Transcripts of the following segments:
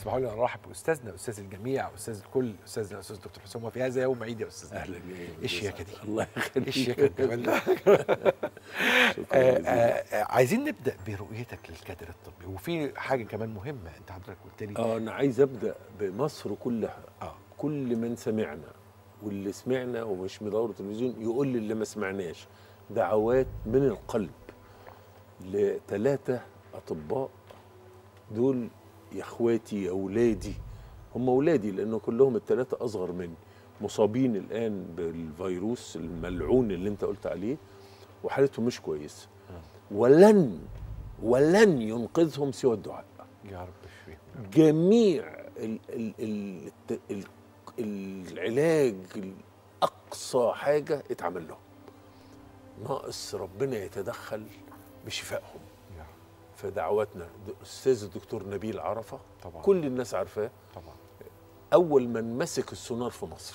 اسمحوا لي ارحب باستاذنا استاذ الجميع استاذ الكل استاذنا الاستاذ دكتور حسام وفي هذا يوم عيد يا استاذ اهلا بيك ايه الشياكه دي؟ الله يخليك ايه الشياكه الجمال ده؟ شكراً آه، جزيلاً. آه، آه، عايزين نبدا برؤيتك للكادر الطبي وفي حاجه كمان مهمه انت حضرتك قلت لي اه انا عايز ابدا بمصر كلها اه كل من سمعنا واللي سمعنا ومش مدور تلفزيون يقول لي اللي ما سمعناش دعوات من القلب لثلاثه اطباء دول يا اخواتي يا اولادي هم اولادي لانه كلهم الثلاثه اصغر مني مصابين الان بالفيروس الملعون اللي انت قلت عليه وحالتهم مش كويسه ولن ولن ينقذهم سوى الدعاء يا رب اشفيهم جميع ال ال ال ال العلاج اقصى حاجه اتعمل لهم ناقص ربنا يتدخل بشفائهم يا رب فدعواتنا الاستاذ الدكتور نبيل عرفه طبعا كل الناس عارفاه طبعا اول من مسك السونار في مصر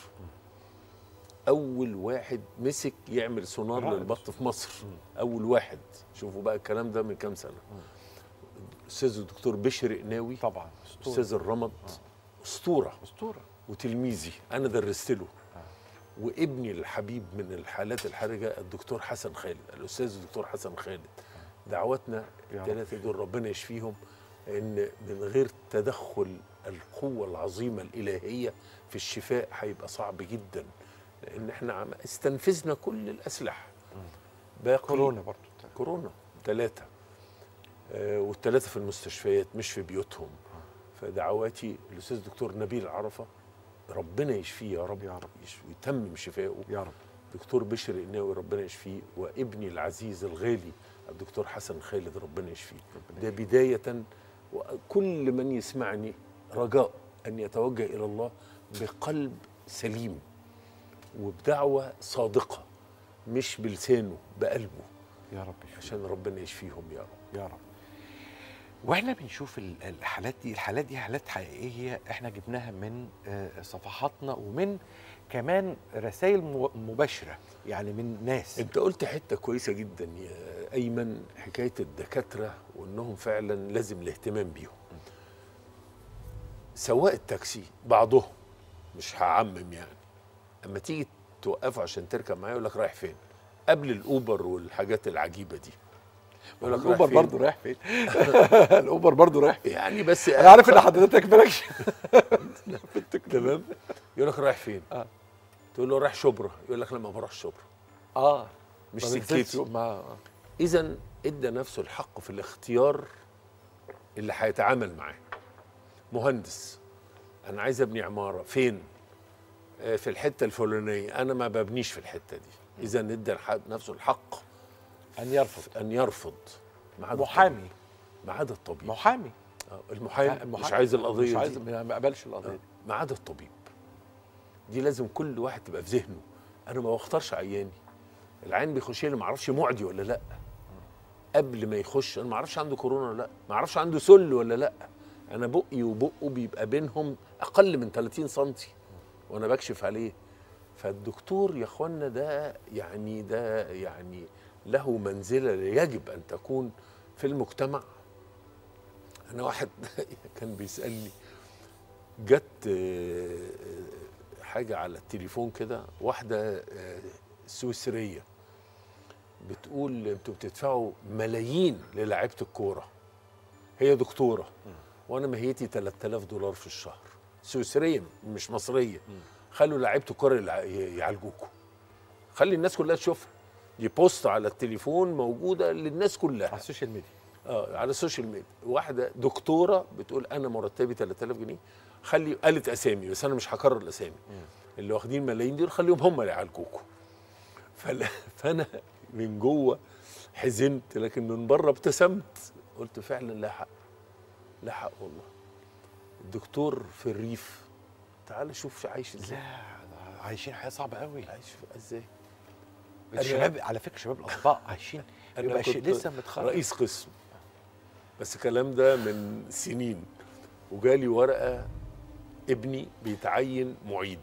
اول واحد مسك يعمل سونار رائد. للبط في مصر اول واحد شوفوا بقى الكلام ده من كام سنه استاذ الدكتور بشر قناوي طبعا اسطوره استاذ الرمد اسطوره اسطوره وتلميذي انا درست له وابني الحبيب من الحالات الحرجه الدكتور حسن خالد الاستاذ الدكتور حسن خالد دعواتنا يا رب. الثلاثه دول ربنا يشفيهم ان من غير تدخل القوه العظيمه الالهيه في الشفاء هيبقى صعب جدا لان احنا عم- استنفذنا كل الاسلحه باقي كورونا برضو كورونا ثلاثة آه والثلاثة في المستشفيات مش في بيوتهم فدعواتي الأستاذ دكتور نبيل عرفة ربنا يشفيه يا رب يا رب. يشفيه ويتمم شفائه يا رب دكتور بشر القناوي ربنا يشفيه وابني العزيز الغالي الدكتور حسن خالد ربنا يشفيه ده بداية وكل من يسمعني رجاء أن يتوجه إلى الله بقلب سليم وبدعوة صادقة مش بلسانه بقلبه يا رب اشفيهم عشان ربنا يشفيهم يا رب يا رب واحنا بنشوف ال- الحالات دي الحالات دي حالات حقيقيه احنا جبناها من آه، صفحاتنا ومن كمان رسائل مو- مباشره يعني من ناس انت قلت حته كويسه جدا يا ايمن حكايه الدكاتره وانهم فعلا لازم الاهتمام بيهم سواق التاكسي بعضهم مش هعمم يعني اما تيجي توقفه عشان تركب معاه يقول لك رايح فين قبل الاوبر والحاجات العجيبه دي يقول لك رايح الاوبر فين؟ برضه رايح فين الاوبر برضه رايح فين يعني بس انا عارف ان حضرتك مالكش تمام يقول لك رايح فين آه. تقول له رايح شبرا يقول لك لا ما بروحش شبرا اه مش ما بنزلش سكتي يوم مع اذا ادى نفسه الحق في الاختيار اللي هيتعامل معاه مهندس انا عايز ابني عماره فين آه، في الحته الفلانيه انا ما ببنيش في الحته دي اذا ادى الح- نفسه الحق ان يرفض ان يرفض ما عدا محامي الطبيب. ما عدا الطبيب محامي آه، المحامي المحامي مش عايز القضيه مش عايز دي. ما اقبلش القضيه دي ما عدا الطبيب دي لازم كل واحد تبقى في ذهنه انا ما بختارش عياني العيان بيخش لي ما اعرفش معدي ولا لا قبل ما يخش انا ما اعرفش عنده كورونا ولا لا ما اعرفش عنده سل ولا لا انا بقي وبقه بيبقى بينهم اقل من 30 سنتي وانا بكشف عليه فالدكتور يا اخوانا ده يعني ده يعني له منزله يجب ان تكون في المجتمع انا واحد كان بيسالني جت آه، آه، حاجه على التليفون كده واحده آه، سويسريه بتقول انتوا بتدفعوا ملايين للاعيبه الكوره هي دكتوره وانا ماهيتي 3000 دولار في الشهر سويسريه مش مصريه خلوا لعيبه الكوره يلع- يعالجوكوا خلي الناس كلها تشوفها دي بوست على التليفون موجوده للناس كلها على السوشيال ميديا اه على السوشيال ميديا واحده دكتوره بتقول انا مرتبي 3000 جنيه خلي قالت اسامي بس انا مش هكرر الاسامي اللي واخدين ملايين دول خليهم هم اللي يعالجوكوا فلا- فانا من جوه حزنت لكن من بره ابتسمت قلت فعلا لا حق لا حق والله الدكتور في الريف تعال شوف عايش ازاي لا عايشين حياه صعبه قوي عايش في- ازاي الشباب على فكره شباب الاطباء عايشين أنا يبقى شيء كنت لسه متخرج رئيس قسم بس الكلام ده من سنين وجالي ورقه ابني بيتعين معيد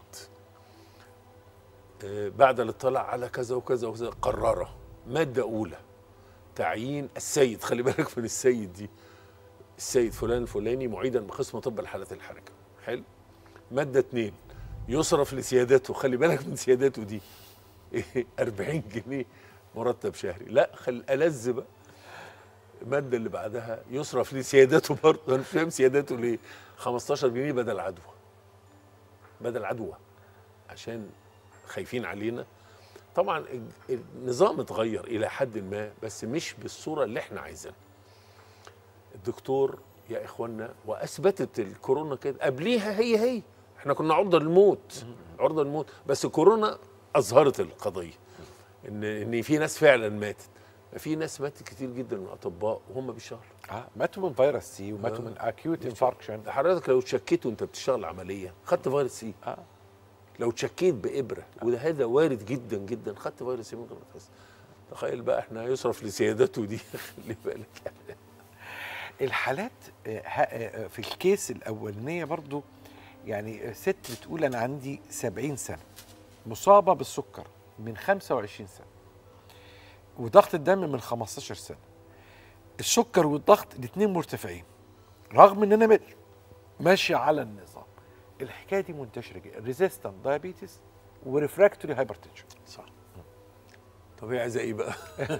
آه، بعد الاطلاع على كذا وكذا وكذا قرر ماده اولى تعيين السيد خلي بالك من السيد دي السيد فلان الفلاني معيدا بقسم طب الحالات الحرجه حلو ماده اتنين يصرف لسيادته خلي بالك من سيادته دي إيه 40 جنيه مرتب شهري لا خل ألذ بقى الماده اللي بعدها يصرف لسيادته برضه انا مش فاهم سيادته ليه 15 جنيه بدل عدوى بدل عدوى عشان خايفين علينا طبعا الج- النظام اتغير الى حد ما بس مش بالصوره اللي احنا عايزينها الدكتور يا اخوانا واثبتت الكورونا كده قبليها هي هي احنا كنا عرضه للموت عرضه للموت بس كورونا اظهرت القضيه ان ان في ناس فعلا ماتت في ناس ماتت كتير جدا من الاطباء وهم بيشتغلوا اه ماتوا من فيروس سي وماتوا آه. من اكيوت انفاركشن حضرتك لو تشكيت وانت بتشتغل عمليه خدت فيروس سي اه لو تشكيت بابره وده هذا وارد جدا جدا خدت فيروس سي من غير ما تحس تخيل بقى احنا يصرف لسيادته دي خلي بالك يعني الحالات آه، ها- آه، في الكيس الاولانيه برضو يعني آه، ست بتقول انا عندي 70 سنه مصابه بالسكر من 25 سنه وضغط الدم من 15 سنه السكر والضغط الاثنين مرتفعين رغم ان انا ماشي- ماشي على النظام الحكايه دي منتشره جدا ريزيستنت دايابيتس وريفراكتوري هايبرتنشن صح طب هي عايزه ايه بقى؟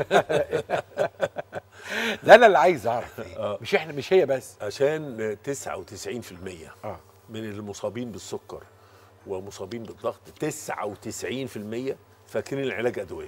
ده انا اللي عايز اعرف ايه آه. مش احنا مش هي بس عشان 99% اه من المصابين بالسكر ومصابين بالضغط 99% فاكرين العلاج ادويه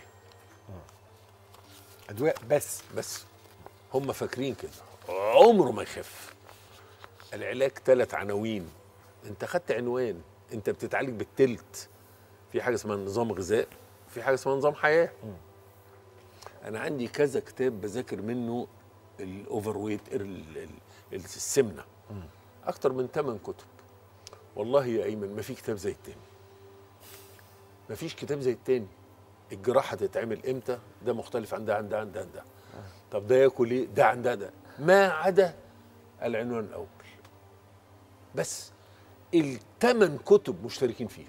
ادويه بس بس هم فاكرين كده عمره ما يخف العلاج ثلاث عناوين انت خدت عنوان انت بتتعالج بالتلت في حاجه اسمها نظام غذاء في حاجه اسمها نظام حياه انا عندي كذا كتاب بذاكر منه الاوفر ويت ال- ال- السمنه اكتر من 8 كتب والله يا ايمن ما في كتاب زي التاني ما فيش كتاب زي التاني الجراحه تتعمل امتى ده مختلف عن ده عن ده عن ده عن ده طب ده ياكل ايه ده عن ده ده ما عدا العنوان الاول بس الثمان كتب مشتركين فيه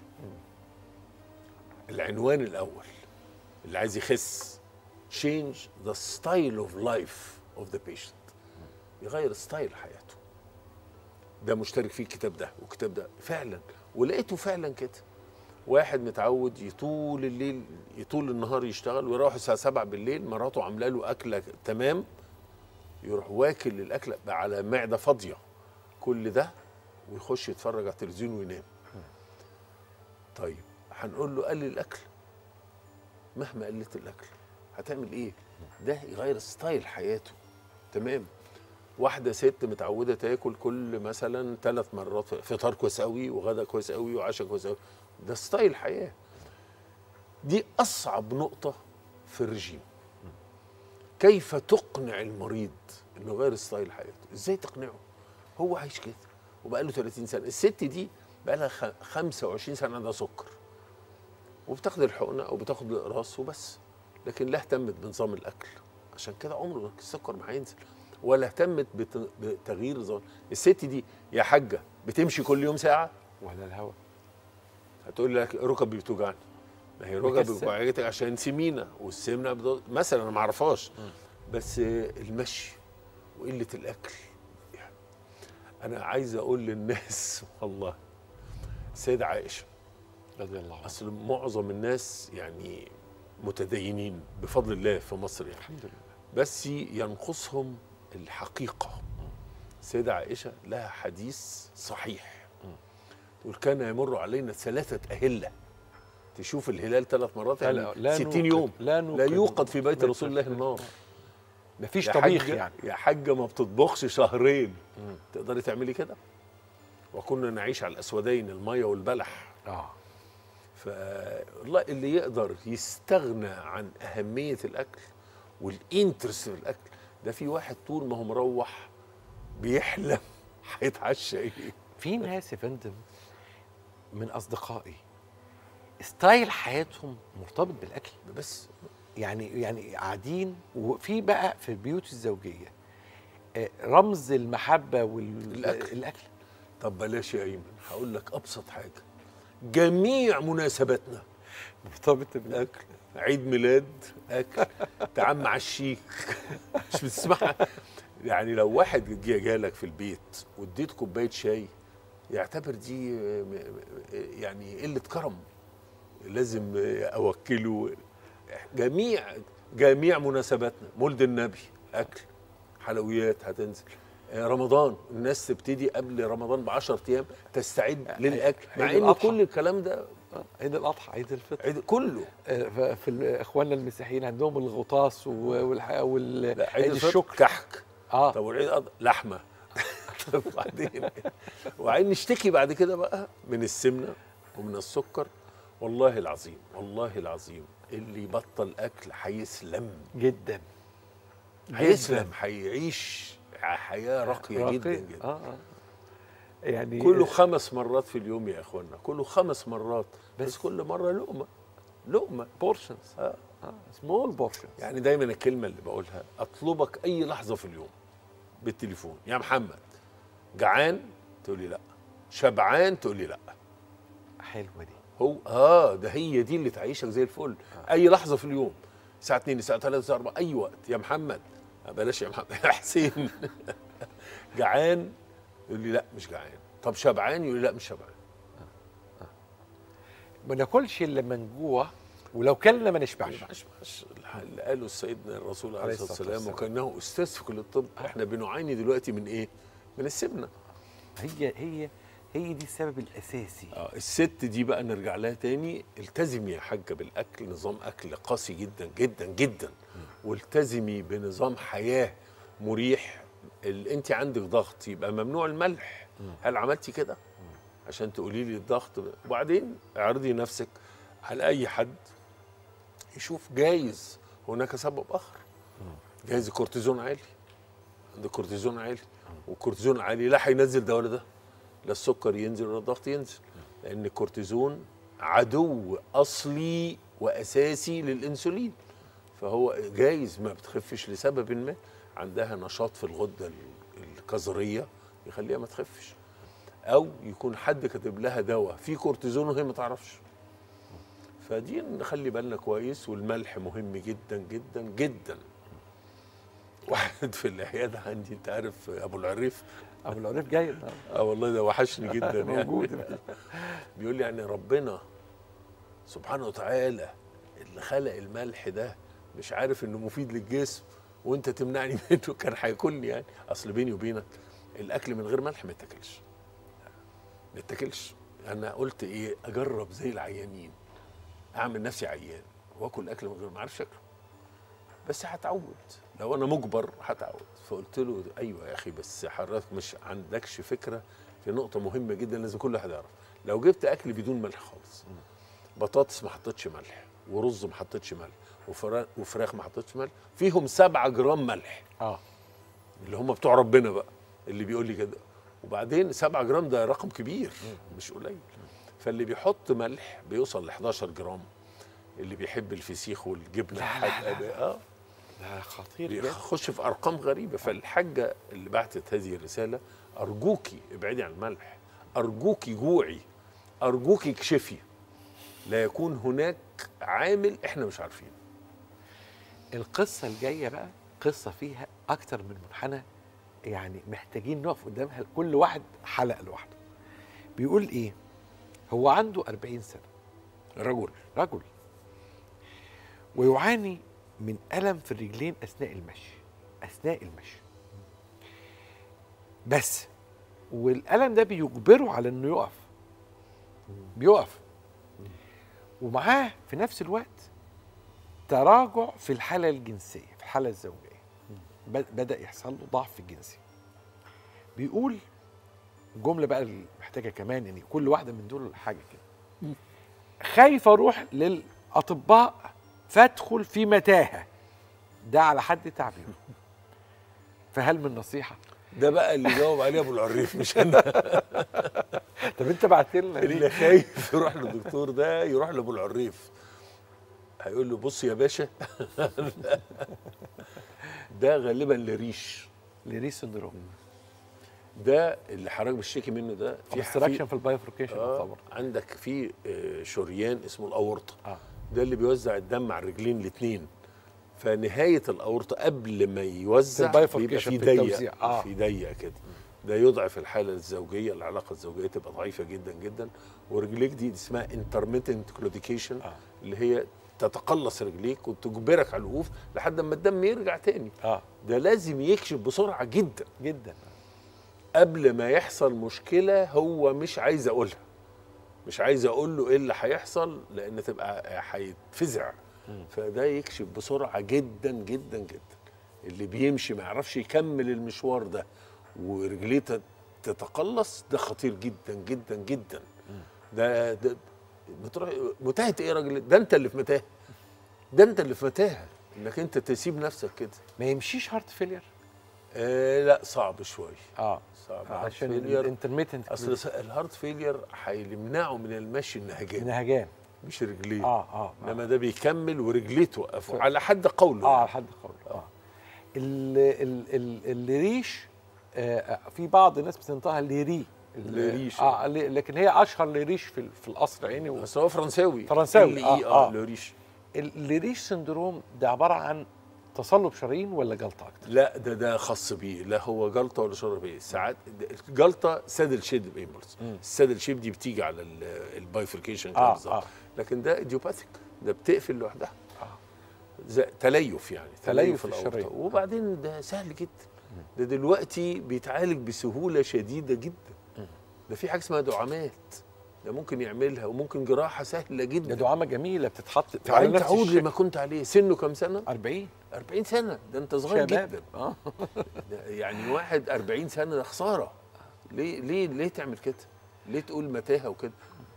العنوان الاول اللي عايز يخس change the style of life of the patient يغير ستايل حياته ده مشترك فيه الكتاب ده والكتاب ده فعلا ولقيته فعلا كده واحد متعود يطول الليل يطول النهار يشتغل ويروح الساعه 7 بالليل مراته عامله له اكله تمام يروح واكل الاكله بقى على معده فاضيه كل ده ويخش يتفرج على التلفزيون وينام طيب هنقول له قلل الاكل مهما قلت الاكل هتعمل ايه ده يغير ستايل حياته تمام واحده ست متعوده تاكل كل مثلا ثلاث مرات فطار كويس قوي وغدا كويس قوي وعشاء كويس قوي ده ستايل حياه دي اصعب نقطه في الرجيم كيف تقنع المريض انه يغير ستايل حياته ازاي تقنعه هو عايش كده وبقى له 30 سنه الست دي بقى لها خ- 25 سنه عندها سكر وبتاخد الحقنه او بتاخد الاقراص وبس لكن لا اهتمت بنظام الاكل عشان كده عمره السكر ما هينزل ولا اهتمت بت- بتغيير نظام الست دي يا حاجه بتمشي كل يوم ساعه ولا الهواء هتقول لك ركبي بتوجعني ما هي ركبي بيكسر. بتوجعتك عشان سمينه والسمنه بتوجع- مثلا انا ما اعرفهاش بس آه، المشي وقله الاكل يعني انا عايز اقول للناس والله السيده عائشه رضي الله عنه اصل معظم الناس يعني متدينين بفضل الله في مصر يعني الحمد لله بس ينقصهم الحقيقة السيدة عائشة لها حديث صحيح تقول كان يمر علينا ثلاثة أهلة تشوف الهلال ثلاث مرات لا- يعني لا 60 نوقد- يوم لا لا نوقد يوقد في بيت بيت رسول الله رسول النار مفيش يا طبيخ حاجة- يعني يا حاجة ما بتطبخش شهرين تقدري تعملي كده وكنا نعيش على الأسودين المية والبلح اه فالله اللي يقدر يستغنى عن أهمية الأكل والإنترست في الأكل ده في واحد طول ما هو مروح بيحلم هيتعشى إيه في ناس يا فندم من اصدقائي ستايل حياتهم مرتبط بالاكل بس يعني يعني قاعدين وفي بقى في البيوت الزوجيه آه، رمز المحبه الأكل. والاكل طب بلاش يا أيمن هقول لك أبسط حاجة جميع مناسباتنا مرتبط بالاكل أكل عيد ميلاد أكل تعال مع الشيك مش بتسمعها يعني لو واحد جه جالك في البيت واديت كوبايه شاي يعتبر دي م- م- يعني قله كرم لازم اوكله جميع جميع مناسباتنا مولد النبي اكل حلويات هتنزل آه، رمضان الناس تبتدي قبل رمضان ب 10 ايام تستعد للاكل مع عيد ان الأضحى. كل الكلام ده آه، عيد الاضحى عيد الفطر عيد كله آه، ف- في ال- اخواننا المسيحيين عندهم الغطاس و- والح... وال لا عيد الفطر الشكر كحك اه طب والعيد الأضحى لحمه طب وبعدين وبعدين نشتكي بعد كده بقى من السمنه ومن السكر والله العظيم والله العظيم اللي يبطل اكل هيسلم جدا هيسلم هيعيش حياه راقيه راقي. جدا جدا اه اه يعني كله خمس مرات في اليوم يا اخوانا كله خمس مرات بس, بس. كل مره لقمه لقمه بورشنز آه. اه سمول بورشنز يعني دايما الكلمه اللي بقولها اطلبك اي لحظه في اليوم بالتليفون يا محمد جعان تقول لي لا شبعان تقول لي لا حلوه دي هو اه ده هي دي اللي تعيشك زي الفل اي لحظه في اليوم الساعه 2 الساعه 3 الساعه 4 اي وقت يا محمد آه، بلاش يا محمد يا حسين جعان يقول لي لا مش جعان طب شبعان يقول لي لا مش شبعان ما ناكلش الا من جوه ولو كلنا ما نشبعش مش مش اللي قاله سيدنا الرسول عليه عليه الصلاه الصلاة والسلام والسلام. وكانه استاذ في كل الطب احنا بنعاني دلوقتي من ايه؟ من السمنه هي هي هي دي السبب الاساسي اه الست دي بقى نرجع لها تاني التزمي يا حاجه بالاكل نظام اكل قاسي جدا جدا جدا والتزمي بنظام حياه مريح ال- انت عندك ضغط يبقى ممنوع الملح هل عملتي كده عشان تقولي لي الضغط وبعدين اعرضي نفسك على اي حد يشوف جايز هناك سبب اخر جايز الكورتيزون عالي عندك كورتيزون عالي والكورتيزون العالي لا هينزل ده ولا ده لا السكر ينزل ولا الضغط ينزل لان الكورتيزون عدو اصلي واساسي للانسولين فهو جايز ما بتخفش لسبب ما عندها نشاط في الغده ال- الكظريه يخليها ما تخفش او يكون حد كاتب لها دواء فيه كورتيزون وهي ما تعرفش فدي نخلي بالنا كويس والملح مهم جدا جدا جدا واحد في العياده عندي انت عارف ابو العريف ابو العريف جاي النهارده اه والله ده وحشني جدا يعني موجود بيقول لي يعني ربنا سبحانه وتعالى اللي خلق الملح ده مش عارف انه مفيد للجسم وانت تمنعني منه كان هياكلني يعني اصل بيني وبينك الاكل من غير ملح ما يتاكلش ما يتاكلش انا قلت ايه اجرب زي العيانين اعمل نفسي عيان واكل اكل من غير ما اعرفش اكله بس هتعود لو انا مجبر هتعود فقلت له ايوه يا اخي بس حضرتك مش عندكش فكره في نقطه مهمه جدا لازم كل واحد يعرف لو جبت اكل بدون ملح خالص بطاطس ما حطيتش ملح ورز ما حطيتش ملح وفراخ وفراخ ما حطيتش ملح فيهم 7 جرام ملح اه اللي هم بتوع ربنا بقى اللي بيقول لي كده وبعدين 7 جرام ده رقم كبير مش قليل فاللي بيحط ملح بيوصل ل 11 جرام اللي بيحب الفسيخ والجبنه لا، لا، الحادقه لا. اه ده خطير جدا بيخش في ارقام غريبه فالحاجه اللي بعتت هذه الرساله ارجوكي ابعدي عن الملح ارجوكي جوعي ارجوكي اكشفي لا يكون هناك عامل احنا مش عارفينه القصه الجايه بقى قصه فيها اكتر من منحنى يعني محتاجين نقف قدامها كل واحد حلقه لوحده بيقول ايه هو عنده 40 سنه رجل رجل ويعاني من ألم في الرجلين أثناء المشي أثناء المشي بس والألم ده بيجبره على إنه يقف بيقف ومعاه في نفس الوقت تراجع في الحالة الجنسية في الحالة الزوجية بد- بدأ يحصل له ضعف جنسي بيقول جملة بقى اللي محتاجة كمان يعني كل واحدة من دول حاجة كده خايف اروح للاطباء فادخل في متاهه ده على حد تعبيره فهل من نصيحه ده بقى اللي جاوب عليه ابو العريف مش انا طب انت بعت لنا اللي ليه خايف يروح للدكتور ده يروح لابو العريف هيقول له بص يا باشا ده غالبا لريش لري سندروم ده اللي حضرتك بتشتكي منه ده في obstruction في البايفوركيشن آه طبعا عندك في آه، شريان اسمه الاورطه اه ده اللي بيوزع الدم على الرجلين الاثنين فنهايه الاورطه قبل ما يوزع في البايفوركيشن، بيبقى في في ضيق التوزيع. آه. في ضيق كده ده يضعف الحاله الزوجيه العلاقه الزوجيه تبقى ضعيفه جدا جدا ورجليك دي اسمها انترميتنت كلوديكيشن آه. اللي هي تتقلص رجليك وتجبرك على الوقوف لحد ما الدم يرجع تاني اه ده لازم يكشف بسرعه جدا جدا قبل ما يحصل مشكله هو مش عايز اقولها مش عايز اقول له ايه اللي هيحصل لان تبقى هيتفزع فده يكشف بسرعه جدا جدا جدا اللي بيمشي ما يعرفش يكمل المشوار ده ورجليه تت- تتقلص ده خطير جدا جدا جدا ده ده بتروح متاهه ايه يا راجل ده انت اللي في متاهه ده انت اللي في متاهه انك انت تسيب نفسك كده ما يمشيش هارت فيلير آه لا صعب شويه اه صعب عشان فيلير الانترميتنت اصل س- الهارت فيلير هيمنعه من المشي النهجان نهجان مش رجليه اه اه انما ده بيكمل ورجليه توقفه على حد قوله اه على يعني. حد قوله اه ال ال ال الليريش آه في بعض الناس بتنطقها ليري الليريش. اه اللي- لكن هي اشهر ليريش في ال- في القصر عيني و- بس هو فرنساوي فرنساوي، ال آه، اي آه. اه لوريش الليريش سندروم ده عباره عن تصلب شرايين ولا جلطه اكتر؟ لا ده ده خاص بيه لا هو جلطه ولا شرب ايه ساعات الجلطه سادل شيب امبلس السادل شيب دي بتيجي على البايفركيشن كده آه، بالظبط آه. لكن ده ايديوباثيك ده بتقفل لوحدها آه. زي تليف يعني تليف الأورطة. الشرايين. وبعدين ده سهل جدا ده دلوقتي بيتعالج بسهوله شديده جدا ده في حاجه اسمها دعامات ده ممكن يعملها وممكن جراحه سهله جدا ده دعامه جميله بتتحط تعال نفس تعود الشكل. لما كنت عليه سنه كام سنه 40 40 سنه ده انت صغير شباب جدا اه ده يعني واحد 40 سنه ده خساره ليه ليه ليه تعمل كده ليه تقول متاهه وكده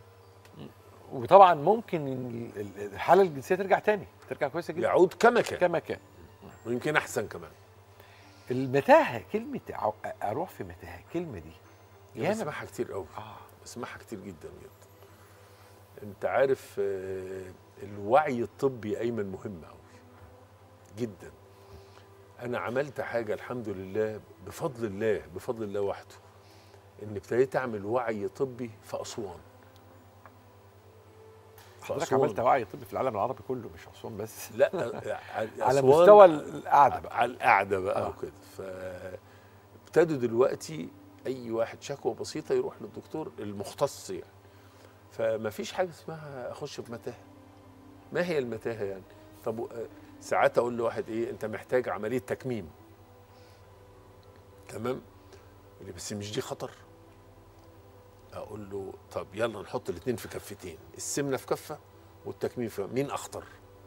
وطبعا ممكن ال- ال- الحاله الجنسيه ترجع تاني ترجع كويسه جدا يعود كما كان كما كان ويمكن احسن كمان المتاهه كلمه عو- اروح في متاهه الكلمه دي ياما ياما بسمعها كتير قوي اه بسمعها كتير جدا جدا انت عارف آه، الوعي الطبي ايمن مهم قوي جدا انا عملت حاجه الحمد لله بفضل الله بفضل الله وحده ان ابتديت اعمل وعي طبي في اسوان في حضرتك أسوان. عملت وعي طبي في العالم العربي كله مش اسوان بس لا على أسوان مستوى القعده بقى على القعده بقى آه. وكده فابتدوا دلوقتي اي واحد شكوى بسيطه يروح للدكتور المختص يعني فما فيش حاجه اسمها اخش في متاهه ما هي المتاهه يعني طب و- آه، ساعات اقول لواحد ايه انت محتاج عمليه تكميم تمام يقول لي بس مش دي خطر اقول له طب يلا نحط الاثنين في كفتين السمنه في كفه والتكميم في مين اخطر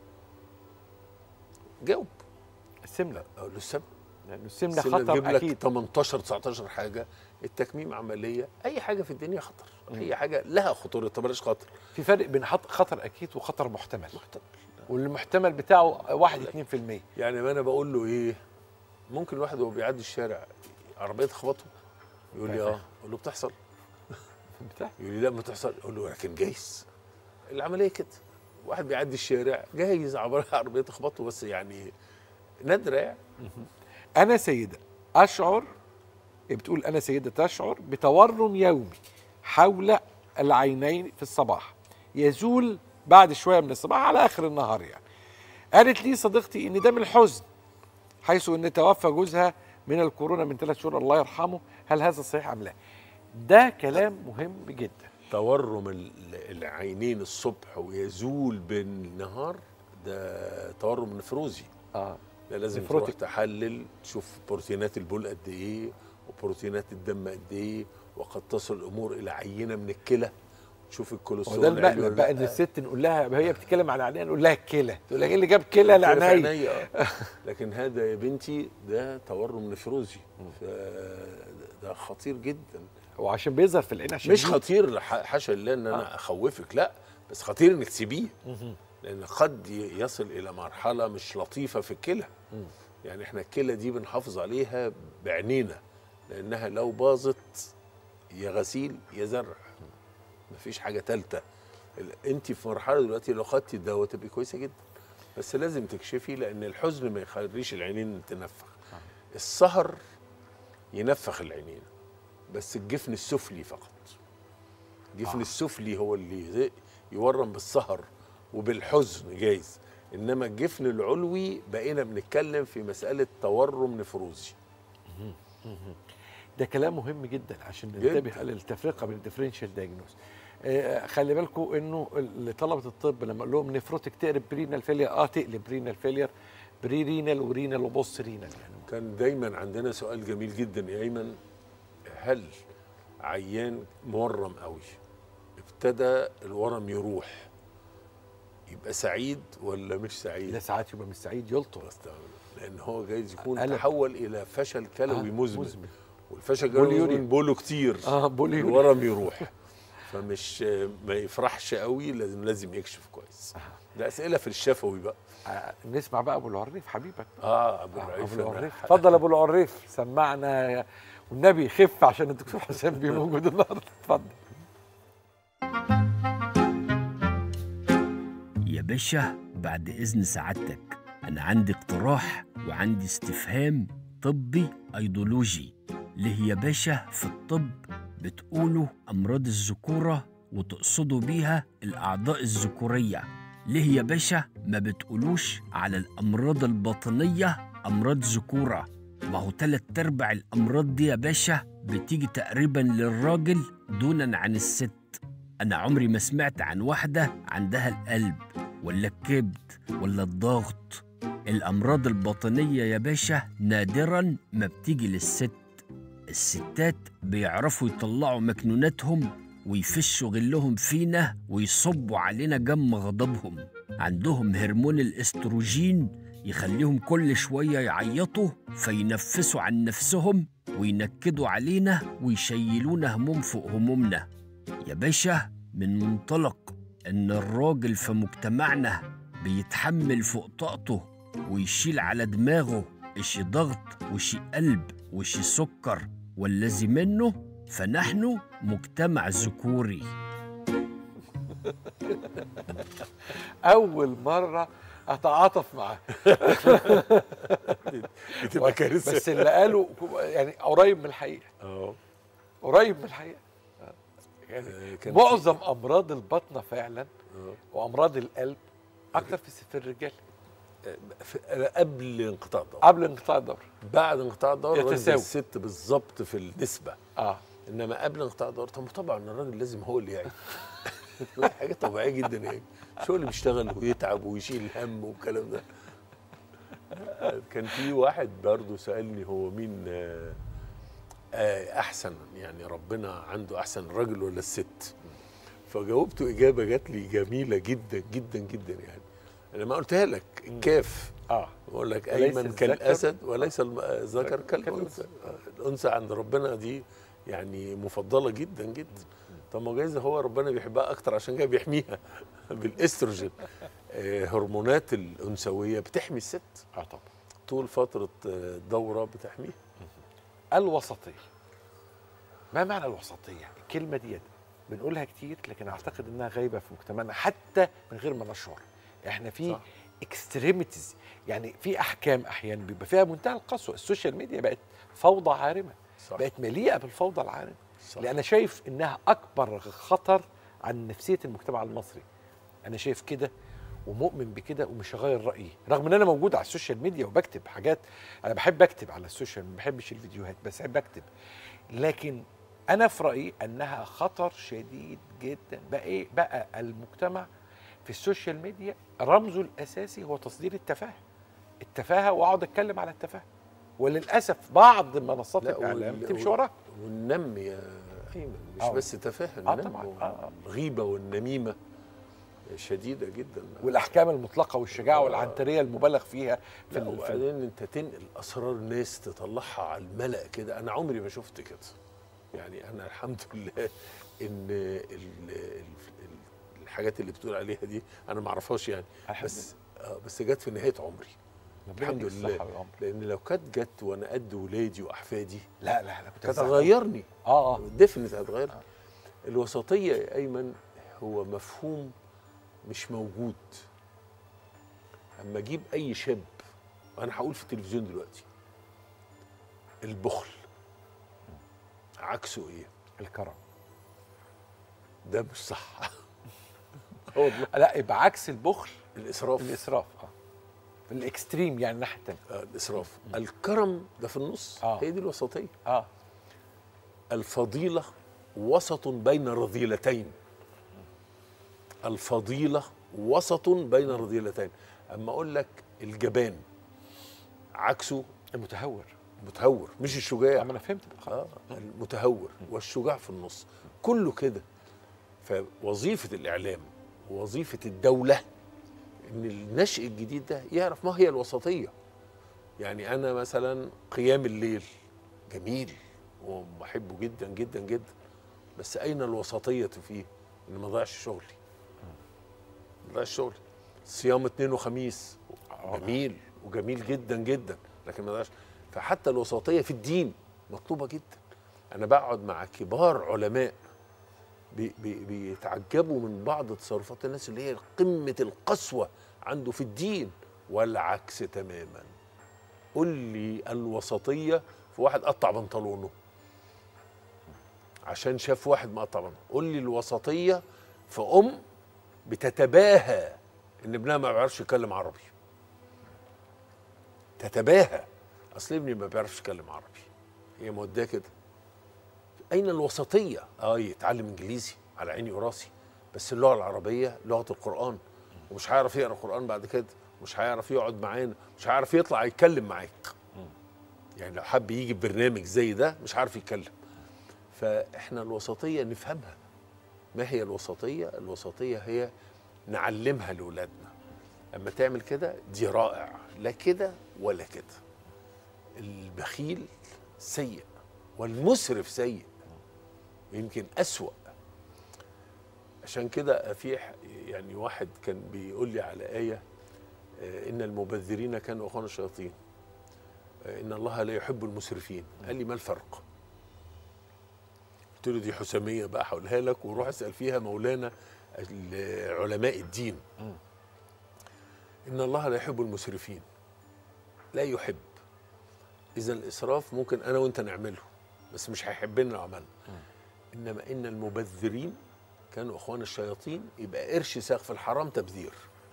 جاوب السمنه اقول له السمنه لانه السمنه السمنة خطر تجيب لك اكيد 18 19 حاجه التكميم عمليه اي حاجه في الدنيا خطر اي حاجه لها خطوره طب بلاش خطر في فرق بين حط- خطر اكيد وخطر محتمل والمحتمل بتاعه 1 2% يعني ما انا بقول له ايه ممكن الواحد وهو بيعدي الشارع عربيه تخبطه يقول لي اه اقول له بتحصل بتاع يقول لي لا ما تحصل اقول له لكن جايز العمليه كده واحد بيعدي الشارع جايز عربيه عربيه تخبطه بس يعني نادره يعني انا سيده اشعر بتقول انا سيده تشعر بتورم يومي حول العينين في الصباح يزول بعد شويه من الصباح على اخر النهار يعني قالت لي صديقتي ان ده من الحزن حيث ان توفى جوزها من الكورونا من ثلاث شهور الله يرحمه هل هذا صحيح ام لا ده كلام مهم جدا تورم ال- العينين الصبح ويزول بالنهار ده تورم نفروزي اه ده لازم نفروتك. تروح تحلل تشوف بروتينات البول قد ايه وبروتينات الدم قد ايه وقد تصل الامور الى عينه من الكلى تشوف الكوليسترول وده عالي المقلب ولا بقى ان لأ. الست نقول لها هي بتتكلم عن عينيها نقول لها الكلى تقول لها ايه اللي جاب كلى كده في لعينيا عينيا آه. لكن هذا يا بنتي ده تورم نفروزي ده خطير جدا وعشان بيظهر في العين عشان مش دي- خطير ح- حاشا لله ان انا اخوفك لا بس خطير انك تسيبيه لان قد ي- يصل الى مرحله مش لطيفه في الكلى يعني احنا الكلى دي بنحافظ عليها بعينينا لانها لو باظت يا غسيل يا زرع مفيش حاجه ثالثه انت في مرحله دلوقتي لو خدتي الدواء تبقي كويسه جدا بس لازم تكشفي لان الحزن ما يخليش العينين تنفخ السهر ينفخ العينين بس الجفن السفلي فقط الجفن آه. السفلي هو اللي زي- يورم بالسهر وبالحزن جايز انما الجفن العلوي بقينا بنتكلم في مساله تورم نفروزي ده كلام مهم جدا عشان جداً. ننتبه للتفرقه بين الديفرنشال دايجنوز آه خلي بالكم انه لطلبه الطب لما اقول لهم نفروتك تقلب برينال فيلير اه تقلب رينال فيلير بري رينال ورينال وبوست رينال يعني كان دايما عندنا سؤال جميل جدا يا ايمن هل عيان مورم قوي ابتدى الورم يروح يبقى سعيد ولا مش سعيد ده ساعات يبقى مش سعيد يلطم بس ده- لان هو جايز يكون قلب. تحول الى فشل كلوي آه، مزمن مزمن. والفشل الكلوي بوليوريا. مزمن بوله كتير اه بوليوريا. الورم يروح فمش ما يفرحش قوي لازم لازم يكشف كويس ده اسئله في الشفوي بقى آه نسمع بقى ابو العريف حبيبك اه ابو آه، الرعيف ابو أنا- العريف اتفضل ابو العريف سمعنا يا- والنبي خف عشان الدكتور حسام بيه موجود النهارده اتفضل يا باشا بعد إذن سعادتك أنا عندي اقتراح وعندي استفهام طبي أيديولوجي ليه يا باشا في الطب بتقولوا أمراض الذكورة وتقصدوا بيها الأعضاء الذكورية ليه يا باشا ما بتقولوش على الأمراض الباطنية أمراض ذكورة ما هو تلات أرباع الأمراض دي يا باشا بتيجي تقريبا للراجل دونا عن الست أنا عمري ما سمعت عن واحدة عندها القلب ولا الكبد ولا الضغط الأمراض الباطنية يا باشا نادرا ما بتيجي للست الستات بيعرفوا يطلعوا مكنوناتهم ويفشوا غلهم فينا ويصبوا علينا جم غضبهم عندهم هرمون الاستروجين يخليهم كل شوية يعيطوا فينفسوا عن نفسهم وينكدوا علينا ويشيلونا هموم فوق همومنا يا باشا من منطلق ان الراجل في مجتمعنا بيتحمل فوق طاقته ويشيل على دماغه اشي ضغط وشي قلب وشي سكر والذي منه فنحن مجتمع ذكوري اول مره اتعاطف معاه بتبقى كارثه بس اللي قاله يعني قريب من الحقيقه اه قريب من الحقيقه يعني آه، كان معظم امراض البطنه فعلا آه. وامراض القلب اكتر في في الرجال في- قبل انقطاع الدوره قبل انقطاع الدوره بعد انقطاع الدوره الراجل زي يتساوي. الست بالظبط في النسبه اه انما قبل انقطاع الدوره طب طبعا الراجل لازم هو اللي يعيش حاجه طبيعيه جدا يعني مش هو اللي بيشتغل ويتعب ويشيل هم والكلام ده كان في واحد برضه سالني هو مين آه، آه، احسن يعني ربنا عنده احسن الراجل ولا الست فجاوبته اجابه جات لي جميله جدا جدا جدا يعني انا ما قلتها لك الكاف اه بقول لك وليس ايمن الذكر- كالاسد وليس الم- الذكر كالأنثى. كالانثى آه، الانثى عند ربنا دي يعني مفضله جدا جدا طب ما جايز هو ربنا بيحبها اكتر عشان كده بيحميها بالاستروجين آه، هرمونات الانثويه بتحمي الست اه طبعا طول فتره آه، الدوره بتحميها الوسطيه ما معنى الوسطيه الكلمه دي بنقولها كتير لكن اعتقد انها غايبه في مجتمعنا حتى من غير ما نشعر احنا في صح. اكستريميتيز يعني في احكام احيانا بيبقى فيها منتهى القسوه السوشيال ميديا بقت فوضى عارمه صح. بقت مليئه بالفوضى العارمه صح. لان انا شايف انها اكبر خطر عن نفسيه المجتمع المصري انا شايف كده ومؤمن بكده ومش هغير رايي رغم ان انا موجود على السوشيال ميديا وبكتب حاجات انا بحب اكتب على السوشيال ما بحبش الفيديوهات بس بحب اكتب لكن انا في رايي انها خطر شديد جدا بقى ايه بقى المجتمع في السوشيال ميديا رمزه الاساسي هو تصدير التفاهه التفاهه واقعد اتكلم على التفاهه وللاسف بعض منصات لا، الاعلام وال- بتمشي وال- وراها والنم يا ايمن مش آه. بس تفاهه آه النم طبعاً. آه، آه. الغيبه والنميمه شديده جدا والاحكام المطلقه والشجاعه والعنتريه المبالغ فيها في لا ال- في ال- وبعدين انت تنقل اسرار ناس تطلعها على الملأ كده انا عمري ما شفت كده يعني انا الحمد لله ان ال ال الحاجات اللي بتقول عليها دي انا ما اعرفهاش يعني الحمد بس آه بس جت في نهايه عمري ربنا الحمد يديك لله الصحة والعمر. لان لو كانت جت وانا قد ولادي واحفادي لا لا لا كنت كانت هزعل. هتغيرني اه اه ديفنت هتغيرني الوسطيه يا ايمن هو مفهوم مش موجود اما اجيب اي شاب انا هقول في التلفزيون دلوقتي البخل عكسه ايه الكرم ده مش صح آه والله لا يبقى عكس البخل الاسراف الاسراف اه الاكستريم يعني الناحيه الثانيه آه الاسراف الكرم ده في النص آه. هي دي الوسطيه اه الفضيله وسط بين رذيلتين الفضيله وسط بين رذيلتين اما اقول لك الجبان عكسه المتهور متهور مش الشجاع ما انا فهمت بقى خلاص. آه المتهور والشجاع في النص كله كده فوظيفة الإعلام ووظيفة الدولة إن النشء الجديد ده يعرف ما هي الوسطية يعني أنا مثلا قيام الليل جميل وبحبه جدا جدا جدا بس أين الوسطية فيه؟ إن ما ضيعش شغلي ما ضيعش شغلي صيام اثنين وخميس جميل وجميل جدا جدا لكن ما ضيعش فحتى الوسطية في الدين مطلوبة جدا أنا بقعد مع كبار علماء بي بي بيتعجبوا من بعض تصرفات الناس اللي هي قمة القسوة عنده في الدين والعكس تماما قل لي الوسطية في واحد قطع بنطلونه عشان شاف واحد مقطع بنطلونه قل لي الوسطية في أم بتتباهى إن ابنها ما بيعرفش يتكلم عربي تتباهى أصل ابني ما بيعرفش يتكلم عربي هي موداه كده اين الوسطيه اه يتعلم انجليزي على عيني وراسي بس اللغه العربيه لغه القران ومش هيعرف يقرا قران بعد كده مش هيعرف يقعد معانا مش هيعرف يطلع يتكلم معاك يعني لو حب يجي ببرنامج زي ده مش عارف يتكلم فاحنا الوسطيه نفهمها ما هي الوسطيه الوسطيه هي نعلمها لاولادنا اما تعمل كده دي رائع لا كده ولا كده البخيل سيء والمسرف سيء يمكن أسوأ عشان كده في ح- يعني واحد كان بيقول لي على آية آه، إن المبذرين كانوا أخوان الشياطين آه، إن الله لا يحب المسرفين قال لي ما الفرق قلت له دي حسامية بقى هقولها لك وروح اسأل فيها مولانا ال- علماء الدين إن الله لا يحب المسرفين لا يحب إذا الإسراف ممكن أنا وأنت نعمله بس مش هيحبنا لو عملنا انما ان المبذرين كانوا اخوان الشياطين يبقى قرش ساق في الحرام تبذير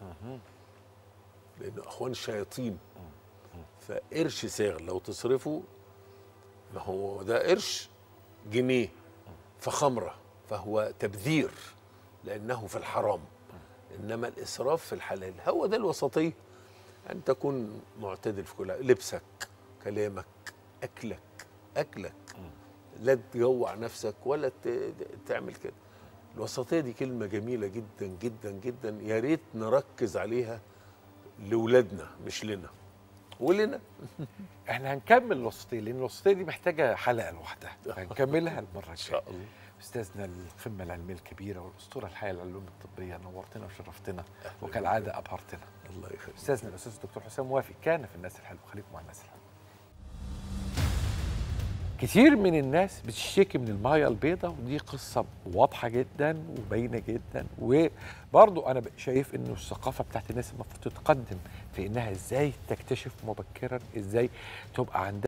لانه اخوان الشياطين فقرش ساغ لو تصرفه ما هو ده قرش جنيه فخمره فهو تبذير لانه في الحرام انما الاسراف في الحلال هو ده الوسطيه ان تكون معتدل في كل لبسك كلامك اكلك اكلك لا تجوع نفسك ولا ت- تعمل كده الوسطيه دي كلمه جميله جدا جدا جدا يا ريت نركز عليها لاولادنا مش لنا ولنا احنا هنكمل الوسطيه لان الوسطيه دي محتاجه حلقه لوحدها هنكملها المره ان الجايه شاء الله استاذنا القمه العلميه الكبيره والاسطوره الحقيقه للعلوم الطبيه نورتنا وشرفتنا وكالعاده ابهرتنا الله يخليك استاذنا الاستاذ الدكتور حسام وافي كان في الناس الحلوه خليكم مع الناس الحلوه كتير من الناس بتشتكي من المايه البيضاء ودي قصه واضحه جدا وباينه جدا وبرضو انا شايف انه الثقافه بتاعت الناس المفروض تتقدم في انها ازاي تكتشف مبكرا ازاي تبقى عندها